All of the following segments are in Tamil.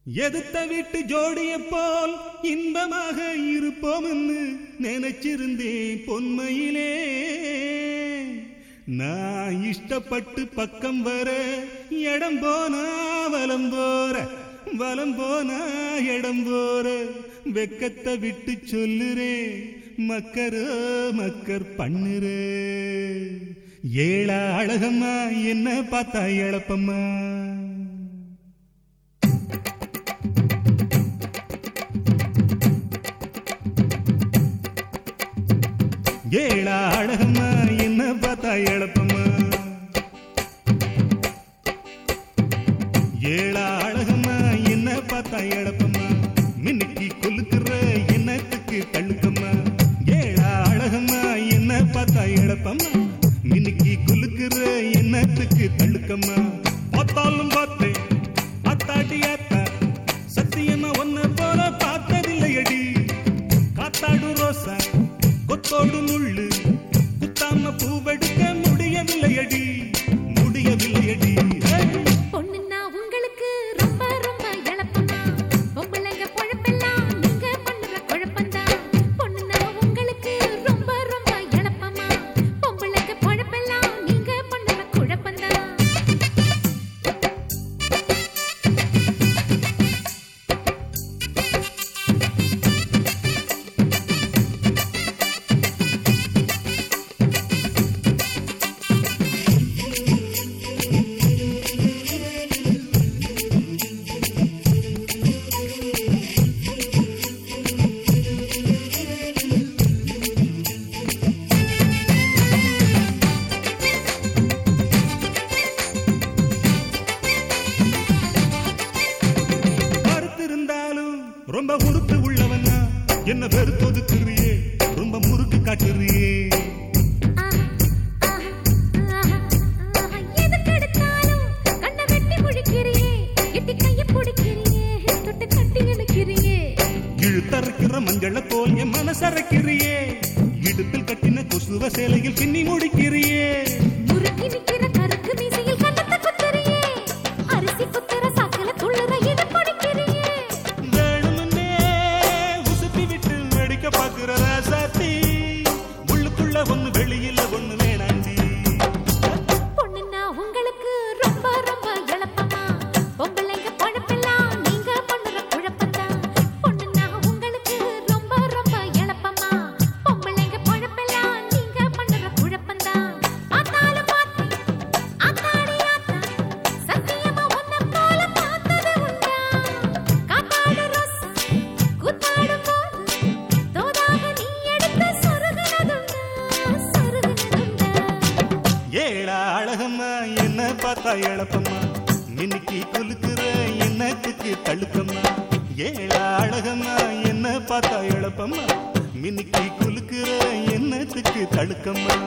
எதுத்த வீட்டு ஜோடிய போல் இன்பமாக இருப்போம்னு நினைச்சிருந்தேன் பொன்மையிலே நான் இஷ்டப்பட்டு பக்கம் வர இடம் போனா வலம் போற வலம் போனா இடம் போற வெக்கத்தை விட்டு சொல்லுறே மக்கரோ மக்கர் பண்ணுறே ஏழா அழகம்மா என்ன பார்த்தா இழப்பம்மா ஏழா அழகம்மா என்ன பார்த்தா இழப்பம்மா ஏழா அழகம்மா என்ன பார்த்தா இழப்பம்மா மின்னுக்கு கொலுக்குற என்னத்துக்கு தள்ளுக்கம்மா ஏழா அழகம்மா என்ன பார்த்தா இழப்பம்மா மின்னுக்கு கொலுக்குற என்னத்துக்கு தள்ளுக்கம்மா பார்த்தாலும் பார்த்தேன் அத்தாட்டி அத்தா சத்தியமா ஒன்ன போல பார்த்ததில்லையடி காத்தாடு ரோசா கொத்தோடு முள்ளு குத்தாம பூவெடுக்க முடியவில்லையடி முடியவில்லையடி ஹே! பொண்ணுன்னா உங்களுக்கு ரொம்ப ரொம்ப இழப்பமா பொம்பளைங்க பொழப்பெல்லாம் நீங்க பண்ணுற குழப்பந்தான் பொண்ணுன்னா உங்களுக்கு ரொம்ப ரொம்ப இழப்பமா பொம்பளைங்க பொழப்பெல்லாம் நீங்க பண்ணுற குழப்பந்தான் மறுத்திருந்தாலும் ரொம்ப உறுத்து உள்ளவனா என்ன வெறுத்து ஒதுக்குறியே ரொம்ப முறுக்கு காட்டுறியே ஆஹா, ஆஹா, ஆஹா, ஆஹா. எதுக்கெடுத்தாலும் கண்ணை வெட்டி முழிக்கிறியே, எட்டி கையை பிடிக்கிறியே, தொட்டு கட்டி இழுக்கிறியே. இழுத்தறுக்கிற மஞ்சள போல் என் மனசரைக்கிறியே இடுப்பில் கட்டின கொசுவ சேலையில் பின்னி முடிக்கிறியே முறுக்கி நிக்கிற கருக்கு மீசையில் கன்னத்தை குத்துறியே. அரிசி குத்துற சாக்குல துள்ளுற இதை பிடிக்கிறியே. வேணுமுன்னே உசுப்பி விட்டு வெடிக்க பாக்குற ராசாத்தி உள்ளுக்குள்ள ஒண்ணு வெளியில ஒண்ணு வேணாண்டி பொண்ணுன்னா உங்களுக்கு ரொம்ப ரொம்ப இளப்பமா. பொம்பளைங்க பொழப்பெல்லாம் நீங்க பண்ணுற குழப்பந்தான். பொண்ணுன்னா உங்களுக்கு ரொம்ப ரொம்ப இளப்பமா. பொம்பளைங்க பொழப்பெல்லாம் நீங்க பண்ணுற குழப்பந்தான். பார்த்தாலும் பார்த்தேன், ஆத்தாடி ஆத்தா, சத்தியமா உன்னை போல பார்த்தது உண்டா? காத்தாடு ரோசா, கூத்தாடும் போது, தோதாக நீ எடுத்து சொருகுனதுண்டா, சொருகுனதுண்டா. ஏழா அழகம்மா என்ன பார்த்தா இழப்பம்மா மின்னிக்கு குலுக்குற என்னத்துக்கு தழுக்கம்மா ஏழா அழகம்மா என்ன பார்த்தா இழப்பம்மா மின்னிக்கு குலுக்குற என்னத்துக்கு தழுக்கம்மா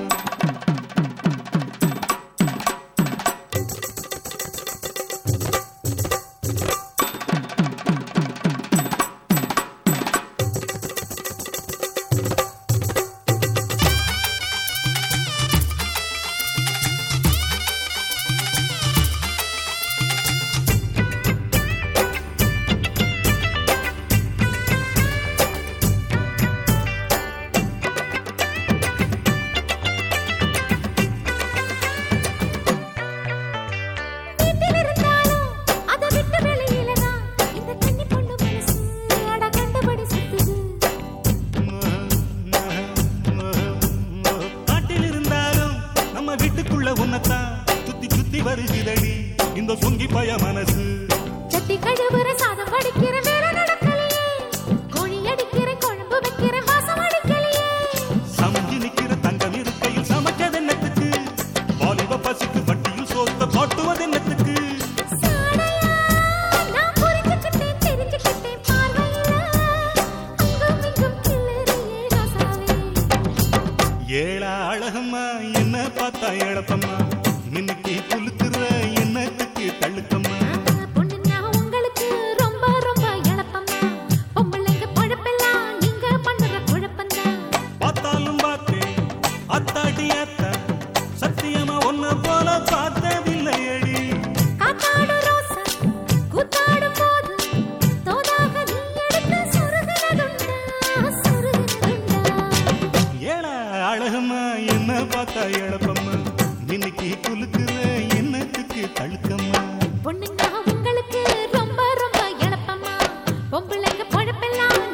என்னம்மா என்ன பார்த்தா இழப்பம்மா இன்னைக்கு குலுக்குற என்னத்துக்கு தழுக்கம்மா பொண்ணுங்க உங்களுக்கு ரொம்ப ரொம்ப இழப்பமா பொம்பளைங்க பொழப்பெல்லாம்